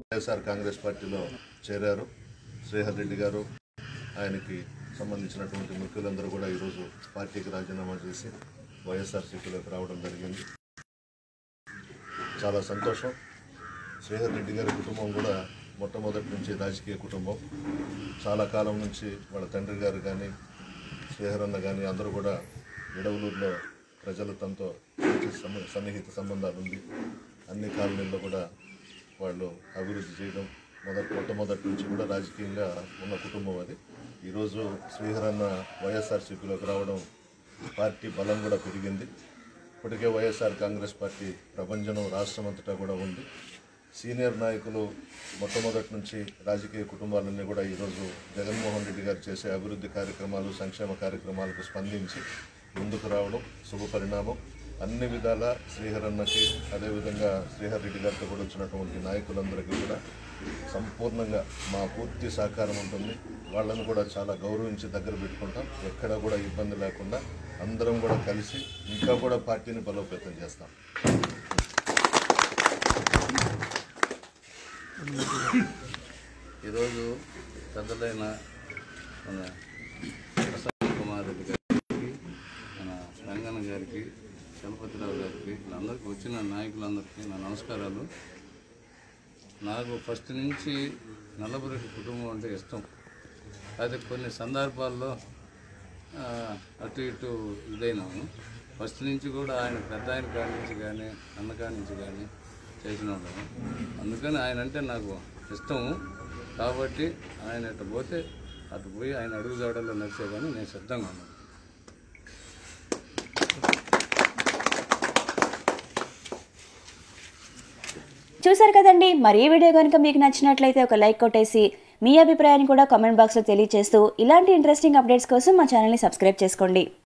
వైఎస్ఆర్ కాంగ్రెస్ పార్టీలో చేరారు శ్రీహర్ రెడ్డి గారు ఆయనకి సంబంధించినటువంటి ముఖ్యులందరూ కూడా ఈరోజు పార్టీకి రాజీనామా చేసి వైఎస్ఆర్సీపీలోకి రావడం జరిగింది చాలా సంతోషం శ్రీహర్ రెడ్డి గారి కుటుంబం కూడా మొట్టమొదటి నుంచి రాజకీయ కుటుంబం చాలా కాలం నుంచి వాళ్ళ తండ్రి గారు కానీ శ్రీహర్ అన్న కానీ అందరూ కూడా విడవలూరులో ప్రజలు తనతో మంచి సమ- సన్నిహిత సంబంధాలు ఉంది అన్ని కాలనీల్లో కూడా వాళ్ళు అభివృద్ధి చేయడం మొదటి మొట్టమొదటి నుంచి కూడా రాజకీయంగా ఉన్న కుటుంబం అది ఈరోజు శ్రీహర్ అన్న వైఎస్ఆర్సీపీలోకి రావడం పార్టీ బలం కూడా పెరిగింది ఇప్పటికే వైఎస్ఆర్ కాంగ్రెస్ పార్టీ ప్రపంచం రాష్ట్రం అంతటా కూడా ఉంది సీనియర్ నాయకులు మొట్టమొదటి నుంచి రాజకీయ కుటుంబాలన్నీ కూడా ఈరోజు జగన్మోహన్ రెడ్డి గారు చేసే అభివృద్ధి కార్యక్రమాలు సంక్షేమ కార్యక్రమాలకు స్పందించి ముందుకు రావడం శుభ పరిణామం అన్ని విధాల శ్రీహర్ అన్నకి అదేవిధంగా శ్రీహర్ రెడ్డి గారితో కూడా వచ్చినటువంటి నాయకులందరికీ కూడా సంపూర్ణంగా మా పూర్తి సహకారం ఉంటుంది వాళ్ళని కూడా చాలా గౌరవించి దగ్గర పెట్టుకుంటాం ఎక్కడా కూడా ఇబ్బంది లేకుండా అందరం కూడా కలిసి ఇంకా కూడా పార్టీని బలోపేతం చేస్తాం ఈరోజు పెద్దలైన మన ప్రసన్న కుమార్ రెడ్డి గారికి మన రంగన్న గారికి చలపతిరావు గారికి వీళ్ళందరికీ వచ్చిన నాయకులందరికీ నా నమస్కారాలు నాకు ఫస్ట్ నుంచి నల్లబరెడ్డి కుటుంబం అంటే ఇష్టం అయితే కొన్ని సందర్భాల్లో ఆ, అటు ఇటు ఇదైనాము ఫస్ట్ నుంచి కూడా ఆయన పెద్ద ఆయన కాడి నుంచి కానీ అన్న కాడి నుంచి కానీ చేసిన వాళ్ళము అందుకని ఆయన అంటే నాకు ఇష్టము కాబట్టి ఆయన అటు పోతే అటు పోయి ఆయన అడుగుజాడల్లో నడిచే కానీ నేను సిద్ధంగా ఉన్నాను చూసారు కదండి మరి ఈ వీడియో కనుక మీకు నచ్చినట్లయితే ఒక లైక్ కొట్టేసి మీ అభిప్రాయాన్ని కూడా కామెంట్ బాక్స్లో తెలియజేస్తూ ఇలాంటి ఇంట్రెస్టింగ్ అప్డేట్స్ కోసం మా ఛానల్ని సబ్స్క్రైబ్ చేసుకోండి